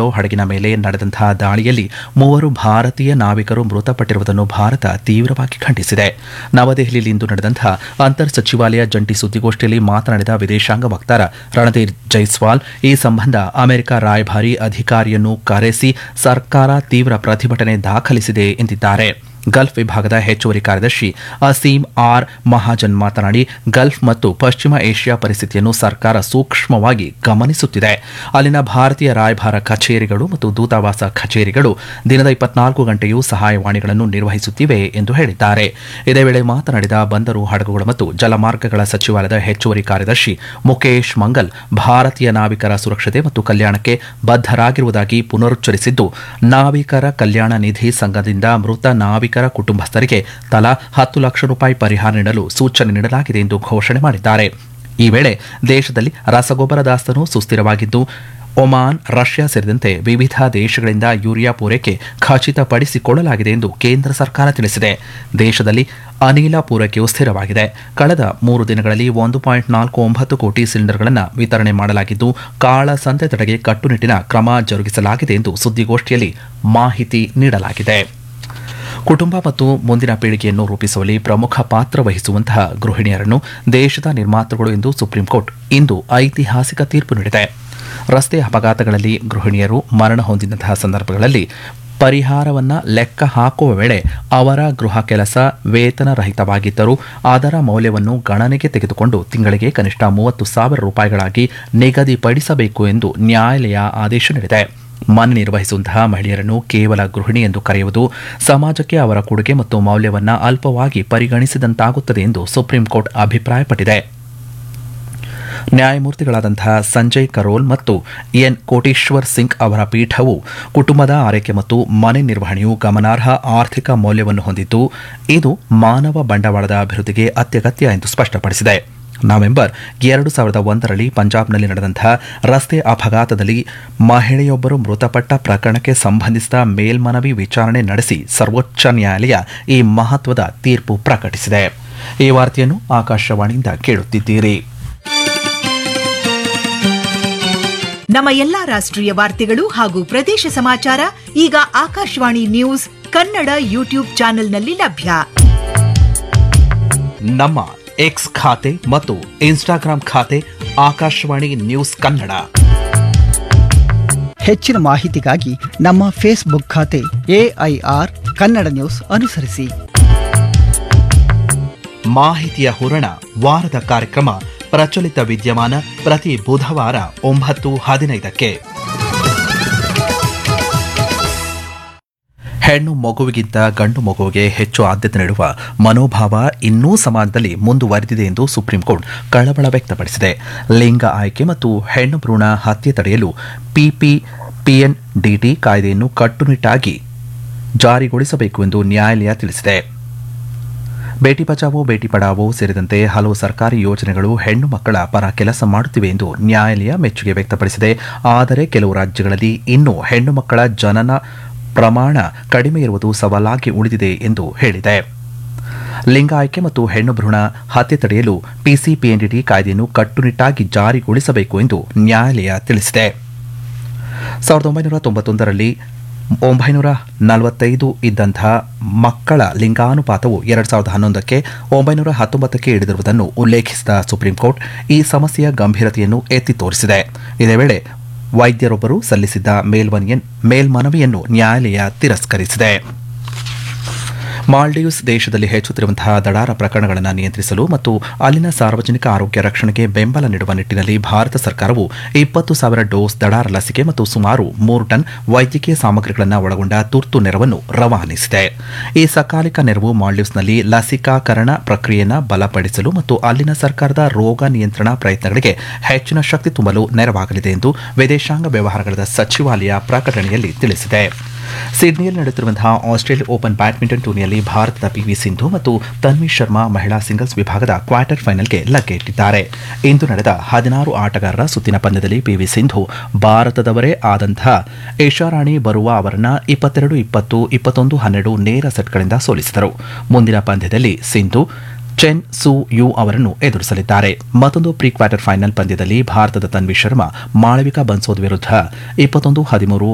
cargo ಹಡಗಿನ ಮೇಲೆ ನಡೆದಂತಹ ದಾಳಿಯಲ್ಲಿ ಮೂವರು ಭಾರತೀಯ ನಾವಿಕರು ಮೃತಪಟ್ಟಿರುವುದನ್ನು ಭಾರತ ತೀವ್ರವಾಗಿ ಖಂಡಿಸಿದೆ ನವದೆಹಲಿಯಲ್ಲಿಂದು ನಡೆದಂತಹ ಅಂತರ್ ಸಚಿವಾಲಯ ಜಂಟಿ ಸುದ್ದಿಗೋಷ್ಠಿಯಲ್ಲಿ ಮಾತನಾಡಿದ ವಿದೇಶಾಂಗ ವಕ್ತಾರ ರಣಧೀರ್ ಜೈಸ್ವಾಲ್ ಈ ಸಂಬಂಧ ಅಮೆರಿಕ ರಾಯಭಾರಿ ಅಧಿಕಾರಿಯನ್ನು ಕರೆಸಿ ಸರ್ಕಾರ ತೀವ್ರ ಪ್ರತಿಭಟನೆ ದಾಖಲಿಸಿದೆ ಎಂದಿದ್ದಾರೆ ಗಲ್ಫ್ ವಿಭಾಗದ ಹೆಚ್ಚುವರಿ ಕಾರ್ಯದರ್ಶಿ ಅಸೀಂ ಆರ್ ಮಹಾಜನ್ ಮಾತನಾಡಿ ಗಲ್ಫ್ ಮತ್ತು ಪಶ್ಚಿಮ ಏಷ್ಯಾ ಪರಿಸ್ಥಿತಿಯನ್ನು ಸರ್ಕಾರ ಸೂಕ್ಷ್ಮವಾಗಿ ಗಮನಿಸುತ್ತಿದೆ ಅಲ್ಲಿನ ಭಾರತೀಯ ರಾಯಭಾರ ಕಚೇರಿಗಳು ಮತ್ತು ದೂತಾವಾಸ ಕಚೇರಿಗಳು ದಿನದ ಇಪ್ಪತ್ನಾಲ್ಕು ಗಂಟೆಯೂ ಸಹಾಯವಾಣಿಗಳನ್ನು ನಿರ್ವಹಿಸುತ್ತಿವೆ ಎಂದು ಹೇಳಿದ್ದಾರೆ ಇದೇ ವೇಳೆ ಮಾತನಾಡಿದ ಬಂದರು ಹಡಗುಗಳು ಮತ್ತು ಜಲಮಾರ್ಗಗಳ ಸಚಿವಾಲಯದ ಹೆಚ್ಚುವರಿ ಕಾರ್ಯದರ್ಶಿ ಮುಖೇಶ್ ಮಂಗಲ್ ಭಾರತೀಯ ನಾವಿಕರ ಸುರಕ್ಷತೆ ಮತ್ತು ಕಲ್ಯಾಣಕ್ಕೆ ಬದ್ಧರಾಗಿರುವುದಾಗಿ ಪುನರುಚ್ಚರಿಸಿದ್ದು ನಾವಿಕರ ಕಲ್ಯಾಣ ನಿಧಿ ಸಂಘದಿಂದ ಮೃತ ನಾವಿಕ ಕುಟುಂಬಸ್ಥರಿಗೆ ತಲಾ ಹತ್ತು ಲಕ್ಷ ರೂಪಾಯಿ ಪರಿಹಾರ ನೀಡಲು ಸೂಚನೆ ನೀಡಲಾಗಿದೆ ಎಂದು ಘೋಷಣೆ ಮಾಡಿದ್ದಾರೆ ಈ ವೇಳೆ ದೇಶದಲ್ಲಿ ರಸಗೊಬ್ಬರ ದಾಸ್ತನು ಸುಸ್ಥಿರವಾಗಿದ್ದು ಒಮಾನ್ ರಷ್ಯಾ ಸೇರಿದಂತೆ ವಿವಿಧ ದೇಶಗಳಿಂದ ಯೂರಿಯಾ ಪೂರೈಕೆ ಖಚಿತಪಡಿಸಿಕೊಳ್ಳಲಾಗಿದೆ ಎಂದು ಕೇಂದ್ರ ಸರ್ಕಾರ ತಿಳಿಸಿದೆ ದೇಶದಲ್ಲಿ ಅನಿಲ ಪೂರೈಕೆಯು ಸ್ಥಿರವಾಗಿದೆ ಕಳೆದ ಮೂರು ದಿನಗಳಲ್ಲಿ ಒಂದು ಪಾಯಿಂಟ್ ನಾಲ್ಕು ಒಂಬತ್ತು ಕೋಟಿ ಸಿಲಿಂಡರ್ಗಳನ್ನು ವಿತರಣೆ ಮಾಡಲಾಗಿದ್ದು ಕಾಳಸಂತೆ ತಡೆಗೆ ಕಟ್ಟುನಿಟ್ಟಿನ ಕ್ರಮ ಜರುಗಿಸಲಾಗಿದೆ ಎಂದು ಸುದ್ದಿಗೋಷ್ಠಿಯಲ್ಲಿ ಮಾಹಿತಿ ನೀಡಲಾಗಿದೆ ಕುಟುಂಬ ಮತ್ತು ಮುಂದಿನ ಪೀಳಿಗೆಯನ್ನು ರೂಪಿಸುವಲ್ಲಿ ಪ್ರಮುಖ ಪಾತ್ರ ವಹಿಸುವಂತಹ ಗೃಹಿಣಿಯರನ್ನು ದೇಶದ ನಿರ್ಮಾತೃಗಳು ಎಂದು ಸುಪ್ರೀಂಕೋರ್ಟ್ ಇಂದು ಐತಿಹಾಸಿಕ ತೀರ್ಪು ನೀಡಿದೆ ರಸ್ತೆ ಅಪಘಾತಗಳಲ್ಲಿ ಗೃಹಿಣಿಯರು ಮರಣ ಹೊಂದಿದಂತಹ ಸಂದರ್ಭಗಳಲ್ಲಿ ಪರಿಹಾರವನ್ನ ಲೆಕ್ಕ ಹಾಕುವ ವೇಳೆ ಅವರ ಗೃಹ ಕೆಲಸ ವೇತನ ರಹಿತವಾಗಿದ್ದರೂ ಅದರ ಮೌಲ್ಯವನ್ನು ಗಣನೆಗೆ ತೆಗೆದುಕೊಂಡು ತಿಂಗಳಿಗೆ ಕನಿಷ್ಠ ಮೂವತ್ತು ಸಾವಿರ ರೂಪಾಯಿಗಳಾಗಿ ನಿಗದಿಪಡಿಸಬೇಕು ಎಂದು ನ್ಯಾಯಾಲಯ ಆದೇಶ ನೀಡಿದೆ ಮನೆ ನಿರ್ವಹಿಸುವಂತಹ ಮಹಿಳೆಯರನ್ನು ಕೇವಲ ಗೃಹಿಣಿ ಎಂದು ಕರೆಯುವುದು ಸಮಾಜಕ್ಕೆ ಅವರ ಕೊಡುಗೆ ಮತ್ತು ಮೌಲ್ಯವನ್ನು ಅಲ್ಪವಾಗಿ ಪರಿಗಣಿಸಿದಂತಾಗುತ್ತದೆ ಎಂದು ಸುಪ್ರೀಂ ಕೋರ್ಟ್ ಅಭಿಪ್ರಾಯಪಟ್ಟಿದೆ ನ್ಯಾಯಮೂರ್ತಿಗಳಾದಂತಹ ಸಂಜಯ್ ಕರೋಲ್ ಮತ್ತು ಎನ್ ಕೋಟೇಶ್ವರ್ ಸಿಂಗ್ ಅವರ ಪೀಠವು ಕುಟುಂಬದ ಆರೈಕೆ ಮತ್ತು ಮನೆ ನಿರ್ವಹಣೆಯು ಗಮನಾರ್ಹ ಆರ್ಥಿಕ ಮೌಲ್ಯವನ್ನು ಹೊಂದಿದ್ದು ಇದು ಮಾನವ ಬಂಡವಾಳದ ಅಭಿವೃದ್ಧಿಗೆ ಅತ್ಯಗತ್ಯ ಎಂದು ಸ್ಪಷ್ಟಪಡಿಸಿದೆ ನವೆಂಬರ್ ಎರಡು ಸಾವಿರದ ಒಂದರಲ್ಲಿ ಪಂಜಾಬ್ನಲ್ಲಿ ನಡೆದಂತಹ ರಸ್ತೆ ಅಪಘಾತದಲ್ಲಿ ಮಹಿಳೆಯೊಬ್ಬರು ಮೃತಪಟ್ಟ ಪ್ರಕರಣಕ್ಕೆ ಸಂಬಂಧಿಸಿದ ಮೇಲ್ಮನವಿ ವಿಚಾರಣೆ ನಡೆಸಿ ಸರ್ವೋಚ್ಚ ನ್ಯಾಯಾಲಯ ಈ ಮಹತ್ವದ ತೀರ್ಪು ಪ್ರಕಟಿಸಿದೆ ಈ ವಾರ್ತೆಯನ್ನು ಆಕಾಶವಾಣಿಯಿಂದ ಕೇಳುತ್ತಿದ್ದೀರಿ ನಮ್ಮ ಎಲ್ಲಾ ರಾಷ್ಟ್ರೀಯ ವಾರ್ತೆಗಳು ಹಾಗೂ ಪ್ರದೇಶ ಸಮಾಚಾರ ಈಗ ಆಕಾಶವಾಣಿ ನ್ಯೂಸ್ ಕನ್ನಡ ಯೂಟ್ಯೂಬ್ ಚಾನೆಲ್ನಲ್ಲಿ ಲಭ್ಯ ನಮ್ಮ ಎಕ್ಸ್ ಖಾತೆ ಮತ್ತು ಇನ್ಸ್ಟಾಗ್ರಾಂ ಖಾತೆ ಆಕಾಶವಾಣಿ ನ್ಯೂಸ್ ಕನ್ನಡ ಹೆಚ್ಚಿನ ಮಾಹಿತಿಗಾಗಿ ನಮ್ಮ ಫೇಸ್ಬುಕ್ ಖಾತೆ ಎಐಆರ್ ಕನ್ನಡ ನ್ಯೂಸ್ ಅನುಸರಿಸಿ ಮಾಹಿತಿಯ ಹೂರಣ ವಾರದ ಕಾರ್ಯಕ್ರಮ ಪ್ರಚಲಿತ ವಿದ್ಯಮಾನ ಪ್ರತಿ ಬುಧವಾರ ಒಂಬತ್ತು ಹದಿನೈದಕ್ಕೆ ಹೆಣ್ಣು ಮಗುವಿಗಿಂತ ಗಂಡು ಮಗುವಿಗೆ ಹೆಚ್ಚು ಆದ್ಯತೆ ನೀಡುವ ಮನೋಭಾವ ಇನ್ನೂ ಸಮಾಜದಲ್ಲಿ ಮುಂದುವರೆದಿದೆ ಎಂದು ಸುಪ್ರೀಂ ಕೋರ್ಟ್ ಕಳವಳ ವ್ಯಕ್ತಪಡಿಸಿದೆ ಲಿಂಗ ಆಯ್ಕೆ ಮತ್ತು ಹೆಣ್ಣು ಭ್ರೂಣ ಹತ್ಯೆ ತಡೆಯಲು ಪಿಪಿ ಪಿಎನ್ಡಿಟಿ ಕಾಯ್ದೆಯನ್ನು ಕಟ್ಟುನಿಟ್ಟಾಗಿ ಜಾರಿಗೊಳಿಸಬೇಕು ಎಂದು ನ್ಯಾಯಾಲಯ ತಿಳಿಸಿದೆ ಬೇಟಿ ಬಚಾವೋ ಬೇಟಿ ಪಡಾವೋ ಸೇರಿದಂತೆ ಹಲವು ಸರ್ಕಾರಿ ಯೋಜನೆಗಳು ಹೆಣ್ಣು ಮಕ್ಕಳ ಪರ ಕೆಲಸ ಮಾಡುತ್ತಿವೆ ಎಂದು ನ್ಯಾಯಾಲಯ ಮೆಚ್ಚುಗೆ ವ್ಯಕ್ತಪಡಿಸಿದೆ ಆದರೆ ಕೆಲವು ರಾಜ್ಯಗಳಲ್ಲಿ ಇನ್ನೂ ಹೆಣ್ಣು ಮಕ್ಕಳ ಜನನ ಪ್ರಮಾಣ ಕಡಿಮೆ ಇರುವುದು ಸವಾಲಾಗಿ ಉಳಿದಿದೆ ಎಂದು ಹೇಳಿದೆ ಲಿಂಗ ಆಯ್ಕೆ ಮತ್ತು ಹೆಣ್ಣು ಭ್ರೂಣ ಹತ್ಯೆ ತಡೆಯಲು ಪಿಸಿಪಿಎನ್ಡಿಟಿ ಕಾಯ್ದೆಯನ್ನು ಕಟ್ಟುನಿಟ್ಟಾಗಿ ಜಾರಿಗೊಳಿಸಬೇಕು ಎಂದು ನ್ಯಾಯಾಲಯ ತಿಳಿಸಿದೆ ಸಾವಿರದ ಒಂಬೈನೂರ ತೊಂಬತ್ತೊಂದರಲ್ಲಿ ಒಂಬೈನೂರ ನಲವತ್ತೈದು ಇದ್ದಂತಹ ಮಕ್ಕಳ ಲಿಂಗಾನುಪಾತವು ಎರಡು ಸಾವಿರದ ಹನ್ನೊಂದಕ್ಕೆ ಒಂಬೈನೂರ ಹತ್ತೊಂಬತ್ತಕ್ಕೆ ಇಳಿದಿರುವುದನ್ನು ಉಲ್ಲೇಖಿಸಿದ ಸುಪ್ರೀಂ ಕೋರ್ಟ್ ಈ ಸಮಸ್ಯೆಯ ಗಂಭೀರತೆಯನ್ನು ಎತ್ತಿ ತೋರಿಸಿದೆ ಇದೇ ವೇಳೆ ವೈದ್ಯರೊಬ್ಬರು ಸಲ್ಲಿಸಿದ್ದ ಮೇಲ್ಮನಿಯನ್ ಮೇಲ್ಮನವಿಯನ್ನು ನ್ಯಾಯಾಲಯ ತಿರಸ್ಕರಿಸಿದೆ ಮಾಲ್ಡೀವ್ಸ್ ದೇಶದಲ್ಲಿ ಹೆಚ್ಚುತ್ತಿರುವಂತಹ ದಡಾರ ಪ್ರಕರಣಗಳನ್ನು ನಿಯಂತ್ರಿಸಲು ಮತ್ತು ಅಲ್ಲಿನ ಸಾರ್ವಜನಿಕ ಆರೋಗ್ಯ ರಕ್ಷಣೆಗೆ ಬೆಂಬಲ ನೀಡುವ ನಿಟ್ಟಿನಲ್ಲಿ ಭಾರತ ಸರ್ಕಾರವು ಇಪ್ಪತ್ತು ಸಾವಿರ ಡೋಸ್ ದಡಾರ ಲಸಿಕೆ ಮತ್ತು ಸುಮಾರು ಮೂರು ಟನ್ ವೈದ್ಯಕೀಯ ಸಾಮಗ್ರಿಗಳನ್ನು ಒಳಗೊಂಡ ತುರ್ತು ನೆರವನ್ನು ರವಾನಿಸಿದೆ ಈ ಸಕಾಲಿಕ ನೆರವು ಮಾಲ್ಡೀವ್ಸ್ನಲ್ಲಿ ಲಸಿಕಾಕರಣ ಪ್ರಕ್ರಿಯೆಯನ್ನು ಬಲಪಡಿಸಲು ಮತ್ತು ಅಲ್ಲಿನ ಸರ್ಕಾರದ ರೋಗ ನಿಯಂತ್ರಣ ಪ್ರಯತ್ನಗಳಿಗೆ ಹೆಚ್ಚಿನ ಶಕ್ತಿ ತುಂಬಲು ನೆರವಾಗಲಿದೆ ಎಂದು ವಿದೇಶಾಂಗ ವ್ಯವಹಾರಗಳ ಸಚಿವಾಲಯ ಪ್ರಕಟಣೆಯಲ್ಲಿ ತಿಳಿಸಿದೆ ಸಿಡ್ನಿಯಲ್ಲಿ ನಡೆಯುತ್ತಿರುವಂತಹ ಆಸ್ಟ್ರೇಲಿಯಾ ಓಪನ್ ಬ್ಯಾಡ್ಮಿಂಟನ್ ಟೂರ್ನಿಯಲ್ಲಿ ಭಾರತದ ಪಿವಿ ಸಿಂಧು ಮತ್ತು ತನ್ವಿ ಶರ್ಮಾ ಮಹಿಳಾ ಸಿಂಗಲ್ಸ್ ವಿಭಾಗದ ಕ್ವಾರ್ಟರ್ ಫೈನಲ್ಗೆ ಲಗ್ಗೆ ಇಟ್ಟಿದ್ದಾರೆ ಇಂದು ನಡೆದ ಹದಿನಾರು ಆಟಗಾರರ ಸುತ್ತಿನ ಪಂದ್ಯದಲ್ಲಿ ಪಿವಿ ಸಿಂಧು ಭಾರತದವರೇ ಆದಂತಹ ಏಷಾರಾಣಿ ಬರುವ ಅವರನ್ನ ಇಪ್ಪತ್ತೆರಡು ಇಪ್ಪತ್ತು ಇಪ್ಪತ್ತೊಂದು ಹನ್ನೆರಡು ನೇರ ಸೆಟ್ಗಳಿಂದ ಸೋಲಿಸಿದರು ಮುಂದಿನ ಪಂದ್ಯದಲ್ಲಿ ಸಿಂಧು ಚೆನ್ ಸು ಯು ಅವರನ್ನು ಎದುರಿಸಲಿದ್ದಾರೆ ಮತ್ತೊಂದು ಪ್ರೀ ಕ್ವಾರ್ಟರ್ ಫೈನಲ್ ಪಂದ್ಯದಲ್ಲಿ ಭಾರತದ ತನ್ವಿ ಶರ್ಮಾ ಮಾಳವಿಕಾ ಬನ್ಸೋದ್ ವಿರುದ್ಧ ಇಪ್ಪತ್ತೊಂದು ಹದಿಮೂರು